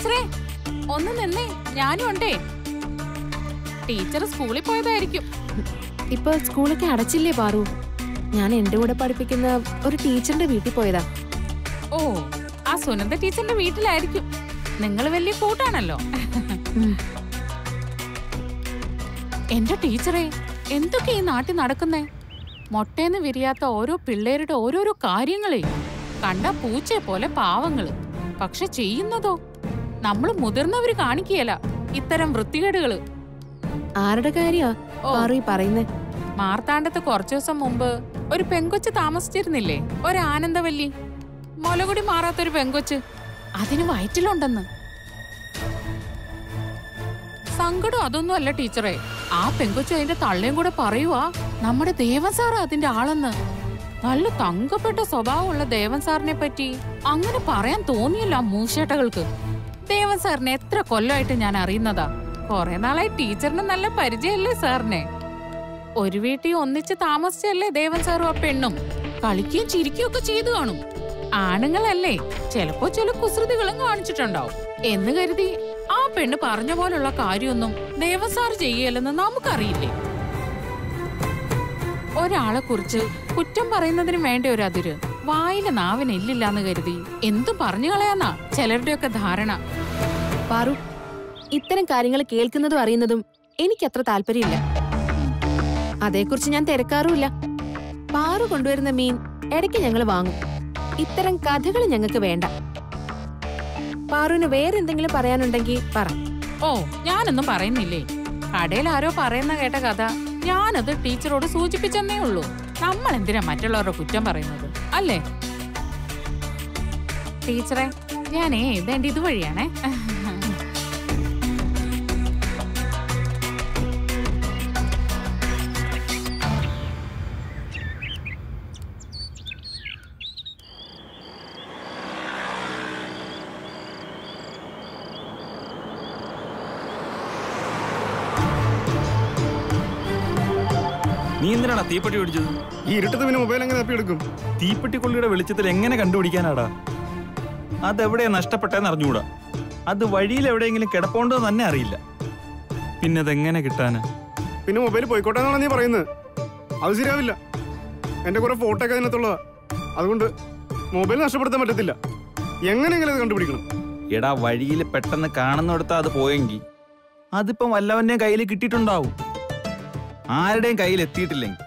ടീച്ചറേ ഒന്ന് നിന്നേ ഞാനും ഉണ്ടേ ടീച്ചർ സ്കൂളിൽ പോയതായിരിക്കും ഇപ്പൊ സ്കൂളൊക്കെ അടച്ചില്ലേ പാറു ഞാൻ എന്റെ കൂടെ പഠിപ്പിക്കുന്ന ഒരു ടീച്ചറിന്റെ വീട്ടിൽ പോയതാ ഓ ആ സുനന്ദ ടീച്ചറിന്റെ വീട്ടിലായിരിക്കും നിങ്ങൾ വലിയ കൂട്ടാണല്ലോ ഉം. എന്റെ ടീച്ചറെ എന്തൊക്കെ ഈ നാട്ടിൽ നടക്കുന്നേ മൊട്ടേന്ന് വിരിയാത്ത ഓരോ പിള്ളേരുടെ ഓരോരോ കാര്യങ്ങളെ കണ്ട പൂച്ചയെ പോലെ പാവങ്ങള് പക്ഷെ ചെയ്യുന്നതോ നമ്മൾ മുതിർന്നവര് കാണിക്കുകയല്ല ഇത്തരം വൃത്തികേടുകള് ആരുടെ കാര്യാ ഓ. പാറു ഈ പറയുന്നേ മാർത്താണ്ഡത്ത് കുറച്ചു ദിവസം മുമ്പ് ഒരു പെങ്കൊച്ച് താമസിച്ചിരുന്നില്ലേ ഒരു ആനന്ദവല്ലി മുലകുടി മാറാത്തൊരു പെങ്കൊച്ച് അതിന് വയറ്റിലുണ്ടെന്ന് സങ്കടം അതൊന്നും അല്ല ടീച്ചറെ ആ പെങ്കൊച്ച് അതിന്റെ തള്ളയും കൂടെ പറയുവാ നമ്മുടെ ദേവൻ സാറാ അതിന്റെ ആളെന്ന് നല്ല തങ്കപ്പെട്ട സ്വഭാവമുള്ള ദേവൻ സാറിനെ പറ്റി അങ്ങനെ പറയാൻ തോന്നിയില്ല ആ മൂശേട്ടകൾക്ക് ദേവൻ സാറിനെ എത്ര കൊല്ലമായിട്ട് ഞാൻ അറിയുന്നതാ കുറെ നാളായി ടീച്ചറിന് നല്ല പരിചയമല്ലേ സാറിനെ ഒരു വീട്ടിൽ ഒന്നിച്ച് താമസിച്ചല്ലേ ദേവൻ സാറും ആ പെണ്ണും കളിക്കുകയും ചിരിക്കുകയും ഒക്കെ ചെയ്തു കാണും ആണുങ്ങളല്ലേ ചിലപ്പോ ചില കുസൃതികളും കാണിച്ചിട്ടുണ്ടാവും എന്ന് കരുതി ആ പെണ്ണ് പറഞ്ഞ പോലുള്ള കാര്യമൊന്നും ദേവൻ സാർ ചെയ്യല്ലെന്ന് നമുക്കറിയില്ലേ ഒരാളെ കുറിച്ച് കുറ്റം പറയുന്നതിന് വേണ്ട ഒരു അതിര് വായിലെ നാവിന് ഇല്ലില്ലാന്ന് കരുതി എന്തും പറഞ്ഞു കളയാന്നാ ചിലരുടെയൊക്കെ ധാരണ പാറു ഇത്തരം കാര്യങ്ങൾ കേൾക്കുന്നതും അറിയുന്നതും എനിക്കത്ര താല്പര്യമില്ല അതേക്കുറിച്ച് ഞാൻ തിരക്കാറുമില്ല പാറു കൊണ്ടുവരുന്ന മീൻ ഇടയ്ക്ക് ഞങ്ങൾ വാങ്ങും ഇത്തരം കഥകൾ ഞങ്ങൾക്ക് വേണ്ട പാറുവിന് വേറെ എന്തെങ്കിലും പറയാനുണ്ടെങ്കിൽ പറ ഓ ഞാനൊന്നും പറയുന്നില്ലേ കടയിൽ ആരോ പറയുന്ന കേട്ട കഥ ഞാനത് ടീച്ചറോട് സൂചിപ്പിച്ചെന്നേ ഉള്ളൂ നമ്മൾ എന്തിനാ മറ്റുള്ളവരുടെ കുറ്റം പറയുന്നത് അല്ലേ ടീച്ചറെ ഞാനേ ഇതേണ്ട ഇതുവഴിയാണേ നീ എന്തിനാടാ തീപ്പെട്ടി പിടിച്ചത് ഈ ഇരുട്ടത്ത് പിന്നെ മൊബൈൽ എങ്ങനെ തപ്പിയെടുക്കും തീപ്പെട്ടി കൊള്ളിയുടെ വെളിച്ചത്തിൽ എങ്ങനെ കണ്ടുപിടിക്കാനാടാ അതെവിടെയാ നഷ്ടപ്പെട്ടെന്ന് അറിഞ്ഞുകൂടാ അത് വഴിയിൽ എവിടെയെങ്കിലും കിടപ്പുണ്ടോ തന്നെ അറിയില്ല പിന്നെ അതെങ്ങനെ കിട്ടാനാ പിന്നെ മൊബൈൽ പോയിക്കോട്ടെ എന്നാണ് നീ പറയുന്നത് അത് ശരിയാവില്ല എന്റെ കുറെ ഫോട്ടോ ഒക്കെ അതിനകത്തുള്ളതാ അതുകൊണ്ട് മൊബൈൽ നഷ്ടപ്പെടുത്താൻ പറ്റത്തില്ല എങ്ങനെയെങ്കിലും അത് കണ്ടുപിടിക്കണം എടാ വഴിയിൽ പെട്ടെന്ന് കാണുന്നിടത്താ അത് പോയെങ്കിൽ അതിപ്പം വല്ലവന്റെയും കയ്യിൽ കിട്ടിയിട്ടുണ്ടാവും ആരുടെയും കയ്യിൽ എത്തിയിട്ടില്ലെങ്കിൽ